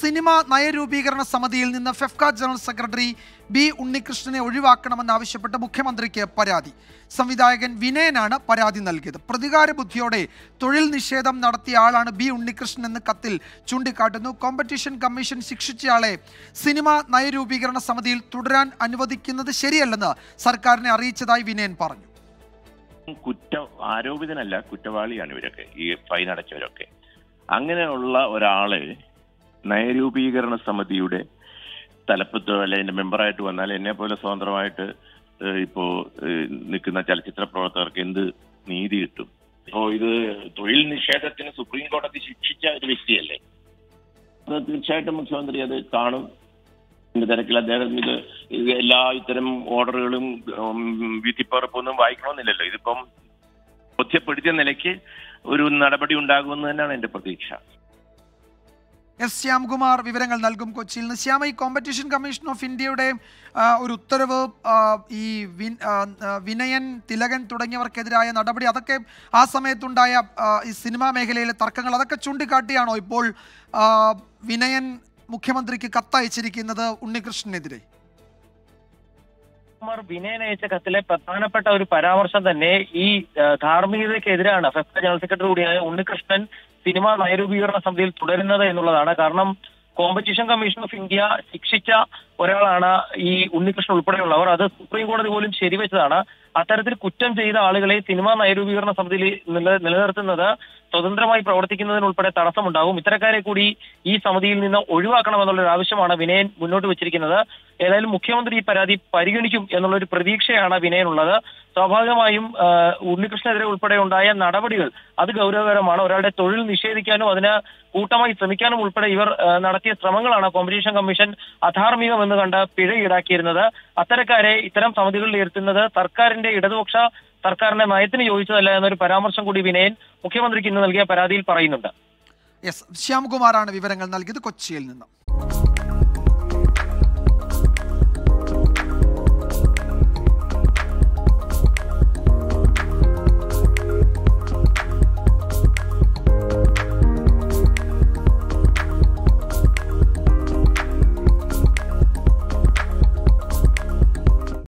cinema നയരൂപീകരണ സമിതിയിൽ നിന്ന് ഫെഫ്ക ജനറൽ സെക്രട്ടറി ബി ഉണ്ണികൃഷ്ണനെ ഒഴിവാക്കണമെന്നാവശ്യപ്പെട്ട് മുഖ്യമന്ത്രിക്ക് പരാതി സംവിധായകൻ വിനയനാണ് പരാതി നൽകിയത് പ്രതികാര ബുദ്ധിയോടെ തൊഴിൽ നിഷേധം നടത്തിയ ആളാണ് ബി ഉണ്ണികൃഷ്ണൻ എന്ന് കത്തിൽ ചൂണ്ടിക്കാട്ടുന്നു കോമ്പറ്റീഷൻ കമ്മീഷൻ ശിക്ഷിച്ചയാളെ സിനിമ നയരൂപീകരണ സമിതിയിൽ തുടരാൻ അനുവദിക്കുന്നത് ശരിയല്ലെന്ന് സർക്കാരിനെ അറിയിച്ചതായി വിനയൻ പറഞ്ഞു കുറ്റ ആരോപിതനല്ല കുറ്റവാളിയാണ് ഇവരൊക്കെ ഈ ഫൈൻ അടച്ചവരൊക്കെ അങ്ങനെയുള്ള ഒരാള് നയരൂപീകരണ സമിതിയുടെ തലപ്പത്തോ അല്ലെ അതിന്റെ മെമ്പറായിട്ട് വന്നാൽ എന്നെ പോലെ സ്വതന്ത്രമായിട്ട് ഏഹ്, ഇപ്പോ ഏഹ്, നിൽക്കുന്ന ചലച്ചിത്ര പ്രവർത്തകർക്ക് എന്ത് നീതി കിട്ടും ഇപ്പോ ഇത് തൊഴിൽ നിഷേധത്തിന് സുപ്രീം കോടതി ശിക്ഷിച്ച ഒരു വ്യക്തിയല്ലേ അത് തീർച്ചയായിട്ടും മുഖ്യമന്ത്രി അത് കാണും ഇതിന്റെ തിരക്കിൽ അദ്ദേഹം ഇത് ഇത് എല്ലാ ഇത്തരം ഓർഡറുകളും ഉം, വിധിപ്പറപ്പൊന്നും വായിക്കണമെന്നില്ലല്ലോ ഇതിപ്പം ബോധ്യപ്പെടുത്തിയ നിലയ്ക്ക് ഒരു നടപടി ഉണ്ടാകുമെന്ന് തന്നെയാണ് എന്റെ പ്രതീക്ഷ എസ് ശ്യാംകുമാർ വിവരങ്ങൾ നൽകും കൊച്ചിയിൽ നിന്ന് ശ്യാമ ഈ കോമ്പറ്റീഷൻ കമ്മീഷൻ ഓഫ് ഇന്ത്യയുടെ ആ, ഒരു ഉത്തരവ് ആ, ഈ വിൻ- ആ, ആ, വിനയൻ തിലകൻ തുടങ്ങിയവർക്കെതിരായ നടപടി അതൊക്കെ ആ സമയത്തുണ്ടായ ആ, ഈ സിനിമാ മേഖലയിലെ തർക്കങ്ങൾ അതൊക്കെ ചൂണ്ടിക്കാട്ടിയാണോ ഇപ്പോൾ ആ, വിനയൻ മുഖ്യമന്ത്രിക്ക് കത്തയച്ചിരിക്കുന്നത് ഉണ്ണികൃഷ്ണനെതിരെ കുമാർ വിനയൻ അയച്ച കത്തിലെ പ്രധാനപ്പെട്ട ഒരു പരാമർശം തന്നെ ഈ ആ, ധാർമ്മികതയ്ക്കെതിരാണ് ഫെഫ്ക ജനറൽ സെക്രട്ടറി കൂടിയായ ഉണ്ണികൃഷ്ണൻ സിനിമാ നയരൂപീകരണ സമിതിയിൽ തുടരുന്നത് എന്നുള്ളതാണ് കാരണം കോമ്പറ്റീഷൻ കമ്മീഷൻ ഓഫ് ഇന്ത്യ ശിക്ഷിച്ച ഒരാളാണ് ഈ ഉണ്ണികൃഷ്ണൻ ഉൾപ്പെടെയുള്ളവർ അത് സുപ്രീം കോടതി പോലും ശരിവെച്ചതാണ് അത്തരത്തിൽ കുറ്റം ചെയ്ത ആളുകളെ സിനിമാ നയരൂപീകരണ സമിതിയിൽ നില- നിലനിർത്തുന്നത് സ്വതന്ത്രമായി പ്രവർത്തിക്കുന്നതിനുൾപ്പെടെ തടസ്സമുണ്ടാകും ഇത്തരക്കാരെ കൂടി ഈ സമിതിയിൽ നിന്ന് ഒഴിവാക്കണമെന്നുള്ള ഒരു ആവശ്യമാണ് വിനയൻ മുന്നോട്ട് വെച്ചിരിക്കുന്നത് ഏതായാലും മുഖ്യമന്ത്രി ഈ പരാതി പരിഗണിക്കും എന്നുള്ള ഒരു പ്രതീക്ഷയാണ് വിനയനുള്ളത് സ്വാഭാവികമായും ആ, ഉണ്ണികൃഷ്ണനെതിരെ ഉൾപ്പെടെ ഉണ്ടായ നടപടികൾ അത് ഗൗരവകരമാണ് ഒരാളുടെ തൊഴിൽ നിഷേധിക്കാനും അതിന് കൂട്ടമായി ശ്രമിക്കാനും ഉൾപ്പെടെ ഇവർ ആ, നടത്തിയ ശ്രമങ്ങളാണ് കോമ്പറ്റീഷൻ കമ്മീഷൻ അധാർമികമെന്ന് കണ്ട് പിഴ ഈടാക്കിയിരുന്നത് അത്തരക്കാരെ ഇത്തരം സമിതികളിൽ ഇരുത്തുന്നത് സർക്കാരിന്റെ ഇടതുപക്ഷ സർക്കാരിന്റെ നയത്തിന് യോജിച്ചതല്ല എന്നൊരു പരാമർശം കൂടി വിനയൻ മുഖ്യമന്ത്രിക്ക് ഇന്ന് നൽകിയ പരാതിയിൽ പറയുന്നുണ്ട് എസ് ശ്യാംകുമാറാണ് വിവരങ്ങൾ നൽകിയത് കൊച്ചിയിൽ നിന്ന്